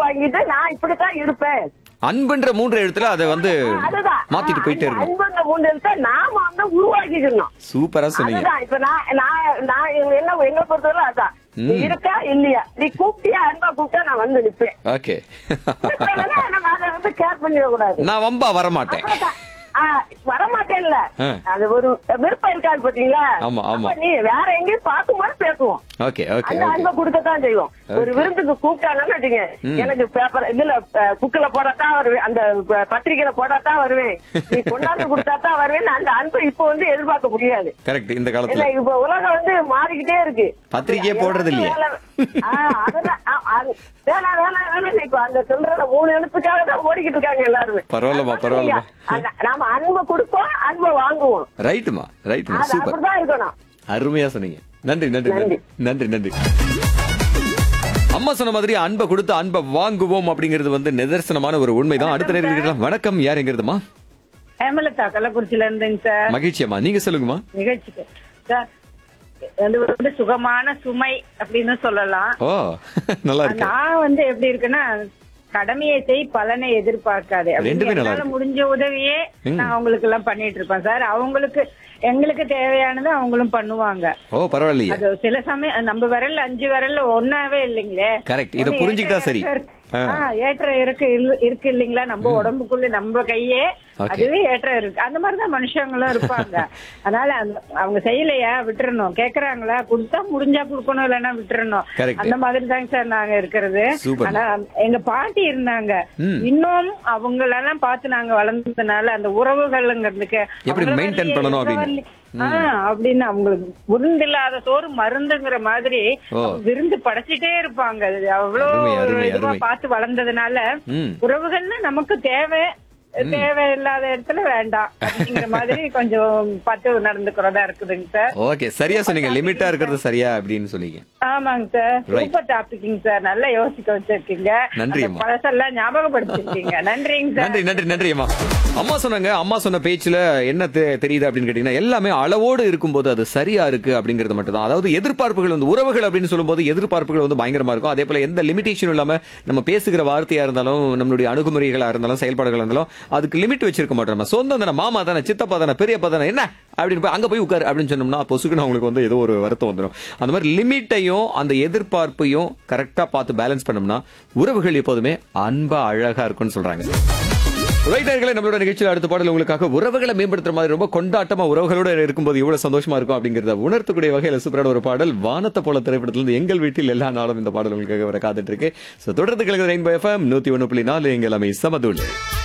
வாங்கிட்டு நான் இப்படித்தான் இருப்பேன் அன்புன்ற மூன்று எழுத்துல அதை வந்து அதுதான் மாத்திட்டு போயிட்டே இருக்கணும் அன்புங்க மூணு எழுத்த நாம வந்து உருவாக்கிக்கணும் சூப்பரா சொன்னீங்க அதுதான் இப்ப நான் நான் நான் எங்க- என்ன எங்களை பொறுத்தவரை அதான் நீ இருக்கா இல்லையா நீ கூப்பிட்டியா அன்பா கூப்பிட்டா நான் வந்து நிப்பேன் ஓகே கூப்பிடலைன்னா நம்ம அதை வந்து கேர் பண்ணிட கூடாது நான் வம்பா வரமாட்டேன் அவ்வளவுதான். ஆ, வரமாட்டேன்ல ஆ. அது ஒரு விருப்பம் இருக்காது பாத்தீங்களா ஆமா, ஆமா. அப்ப நீ வேற எங்கேயும் பார்க்கும்போது பேசுவோம் ஓகே ஓகே அந்த ஓகே அன்பை கொடுக்கத்தான் செய்வோம் ஒரு விருந்துக்கு கூப்பிட்டாங்கன்னு வச்சுங்க எனக்கு பேப்பர் இதுல புக்கில போடாதான் வருவேன் அந்த ப- பத்திரிக்கையில போடாதான் வருவேன் நீ கொண்டாந்து கொடுத்தாதான் வருவேன் அந்த அன்பை இப்ப வந்து எதிர்பார்க்க முடியாது கரெக்ட் இந்த இல்ல காலத்துல இப்ப உலகம் வந்து மாறிக்கிட்டே இருக்கு பத்திரிக்கையே போடுறது இல்லையே. வேலை- ஆ, அதுதான். ஆ, அது- வேணா வேணா வேணா இப்ப அந்த சொல்றத மூணு எழுத்துக்காக தான் ஓடிக்கிட்டு இருக்காங்க எல்லாருமே பரவாயில்லம்மா, பரவாயில்லம்மா. அந்த- நாம அன்பை கொடுப்போம் அன்பை வாங்குவோம் ரைட்டுமா ரைட்டுமா அது சூப்பர் அப்படிதான் இருக்கணும் அருமையா சொன்னீங்க நன்றி நன்றி நன்றி நன்றி நன்றி அம்மா சொன்ன மாதிரி அன்பை கொடுத்து அன்பை வாங்குவோம் அப்படிங்கிறது வந்து நிதர்சனமான ஒரு உண்மைதான் அடுத்த நேரம் இருக்கலாம் வணக்கம் யார் எங்கிறதுமா ஹேமலதா கள்ளக்குறிச்சியில இருந்துங்க சார் மகிழ்ச்சியம்மா நீங்க சொல்லுங்கம்மா நிகழ்ச்சிக்கு சார் அது வந்து சுகமான சுமை அப்படின்னு சொல்லலாம் ஓ நல்லா இருக்கு நான் வந்து எப்படி இருக்குன்னா கடமையை செய் பலனை எதிர்பார்க்காது ரெண்டுமே அப்படின்னு நல்லா என்னால இருக்கு. முடிஞ்ச உதவியே ம். நான் அவங்களுக்கு எல்லாம் பண்ணிட்டு இருப்பேன் சார் அவங்களுக்கு எங்களுக்கு தேவையானதை அவங்களும் பண்ணுவாங்க ஓ பரவாயில்லையே அது சில சமயம் நம்ம விரல்ல அஞ்சு விரல்ல ஒன்னாவே இல்லைங்களே கரெக்ட் இத ஒண்ணு புரிஞ்சுக்கிட்டா ஏற்ற சரி இறக்கம் ஆ. இருக்கு. ஆ, ஏற்ற இருக்கு இல்ல- இருக்கு இல்லைங்களா நம்ம உடம்புக்குள்ள நம்ம கையே Okay. அதுவே ஏற்ற இருக்கு அந்த மாதிரிதான் மனுஷங்களும் இருப்பாங்க அதனால அந்த- அவங்க செய்யலையா விட்டுறணும் கேக்குறாங்களா கொடுத்தா முடிஞ்சா கொடுக்கணும் இல்லைன்னா விட்டுறணும் Correct. அந்த மாதிரி தாங்க சார் நாங்க இருக்கிறது Super. ஆனா எங்க பாட்டி இருந்தாங்க ம். இன்னும் அவங்களெல்லாம் பார்த்து நாங்க வளர்ந்ததுனால அந்த உறவுகள்ங்கிறதுக்கு எப்படி அவங்கள maintain வரலையே, பண்ணணும் இவங்க அப்படின்னு. வரலையே. ஆ, அப்படின்னு அவங்களுக்கு விருந்தில்லாத சோறு மருந்துங்கிற மாதிரி ஓ. விருந்து படைச்சிட்டே இருப்பாங்க அது அவ்வளவு அருமை, அருமை, ஒரு இதுவா அருமை. பார்த்து வளர்ந்ததுனால ம். உறவுகள்னா நமக்கு தேவை தேவையில்லாத இடத்துல வேண்டாம் அப்படிங்கிற மாதிரி கொஞ்சம் பார்த்து நடந்துக்கிறதா இருக்குதுங்க சார் ஓகே சரியா சொன்னீங்க லிமிட்டா இருக்கிறது சரியா அப்படின்னு சொன்னீங்க ஆமாங்க சார் Right. சூப்பர் டாபிக்ங்க சார் நல்லா யோசிக்க வச்சிருக்கீங்க நன்றி அந்த அம்மா. பழசெல்லாம் ஞாபகப்படுத்திருக்கீங்க நன்றிங்க சார் நன்றி நன்றி நன்றி அம்மா அம்மா சொன்னாங்க அம்மா சொன்ன பேச்சுல என்ன தெ- தெரியுது அப்படின்னு கேட்டீங்கன்னா எல்லாமே அளவோடு இருக்கும்போது அது சரியா இருக்கு அப்படிங்கிறது மட்டும் தான் அதாவது எதிர்பார்ப்புகள் வந்து உறவுகள் அப்படின்னு சொல்லும்போது எதிர்பார்ப்புகள் வந்து பயங்கரமா இருக்கும் அதே போல எந்த லிமிடேஷனும் இல்லாம நம்ம பேசுகிற வார்த்தையா இருந்தாலும் நம்மளுடைய அணுகுமுறைகளா இருந்தாலும் செயல்பாடுகளா இருந்தாலும் அதுக்கு லிமிட் வச்சிருக்க மாட்டோம் நம்ம சொந்தம் தானே மாமா தானே சித்தப்பா தானே பெரியப்பா தானே என்ன அப்படின்னு போய் அங்க போய் உட்காரு அப்படின்னு சொன்னோம்னா பொசுக்குன்னு அவங்களுக்கு வந்து ஏதோ ஒரு வருத்தம் வந்துடும் அந்த மாதிரி லிமிட்டையும் அந்த எதிர்பார்ப்பையும் கரெக்டா பார்த்து பேலன்ஸ் பண்ணோம்னா உறவுகள் எப்போதுமே அன்பா அழகா இருக்கும்னு சொல்றாங்க ரைட்டர்களே நம்மளோட நிகழ்ச்சியில் அடுத்த பாடல் உங்களுக்காக உறவுகளை மேம்படுத்துற மாதிரி ரொம்ப கொண்டாட்டமா உறவுகளோட இருக்கும்போது எவ்வளவு சந்தோஷமா இருக்கும் அப்படிங்கறத உணர்த்தக்கூடிய வகையில சூப்பரான ஒரு பாடல் வானத்தை போல திரைப்படத்துல இருந்து எங்கள் வீட்டில் எல்லா நாளும் இந்த பாடல் உங்களுக்காக வர காத்துட்டு இருக்கு So, தொடர்ந்து கலந்து ரெயின்போ எஃப்எம் நூத்தி ஒண்ணு புள்ளி நாலு எங்கள் எல்லாமே சமதுள்